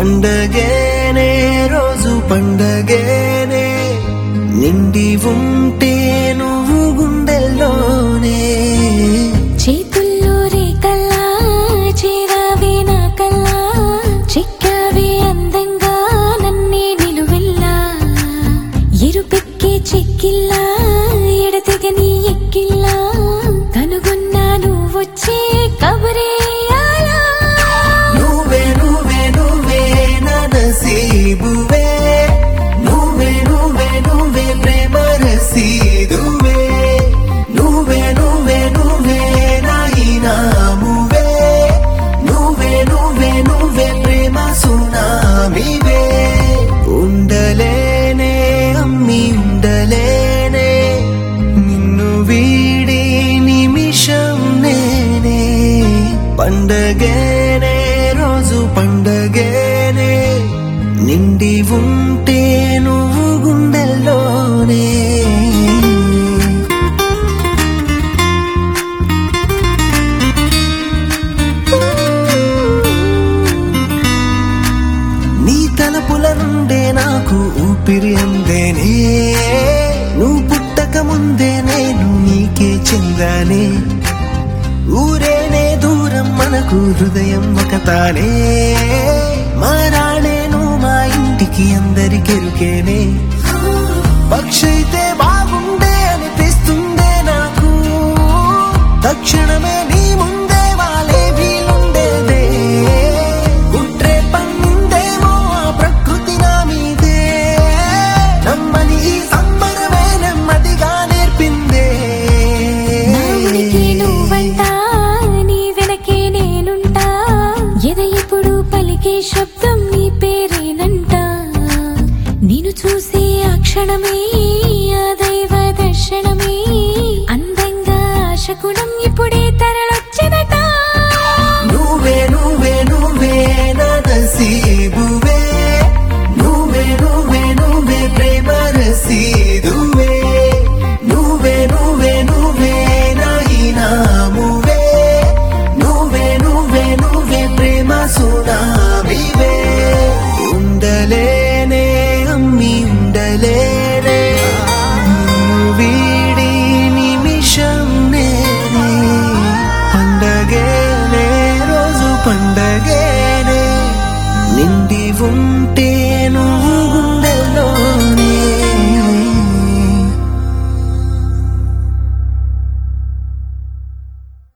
పండగేనే రోజు పండగేనే నిండి ఉంటే నువ్వు గుండెల్లోనే చేతుల్లో రేకల్లా చేరావే నా కల్లా చిక్కావే అందంగా నన్నే నిలువెల్లా ఎరుపెక్కే చెక్కిల్లా ఎడతెగని ఎక్కిల్లా కనుగొన్నాను వచ్చే కబరేయాలా నువ్వే నువ్వే నువ్వే నా నసీబువే నువ్వే నువ్వే నువ్వే ప్రేమ రసీదువే నువ్వే నువ్వే నువ్వే నా ఇనామువే నువ్వే నువ్వే నువ్వే ప్రేమ సునామివే ఉండలేనే అమ్మి ఉండలేనే నిన్ను వీడి నిమిషం నేనే పండగేనే రోజు పండగేనే నిండి ఉంటే నువ్వు గుండెల్లోనే నీ తలపుల నుండే నాకు ఊపిరి అందేనే నువ్వు పుట్టక ముందే నేను నీకే చెందానే ఊరేనే దూరం మనకు హృదయం ఒకతానే మారాణేను మా ఇంటికి అందరికెరుకేనే పక్షైతే బాగుండే అనిపిస్తుందే నాకు తక్షణమే నీ ముందే వాలే వీలుండేదే కుట్రే పన్నిందేమో ఆ ప్రకృతి నా మీదే నమ్మని ఈ సంబరమే నెమ్మదిగా నేర్పిందే నా ఉనికి నువ్వంటా నీ వెనకే నేనుంటా ఎద ఎప్పుడు పలికే శబ్దం నీ పేరేనంట నేను చూసే ఆ క్షణమే ఆ దైవ దర్శనమే అందంగా ఆశకుణం ఇప్పుడే తరలొచ్చదట నువ్వే నువ్వే నువ్వే నా నసీబువే నువ్వే నువ్వే నువ్వే ప్రేమ రసీదువే నువ్వే నువ్వే నువ్వే నా ఇనామువే నువ్వే నువ్వే నువ్వే ప్రేమ సునామివే ఉండలేనే అమ్మి ఉండలేనే నిన్ను వీడి నిమిషం నేనే పండగేనే రోజు పండగేనే నిండి ఉంటే నువ్వు గుండెల్లో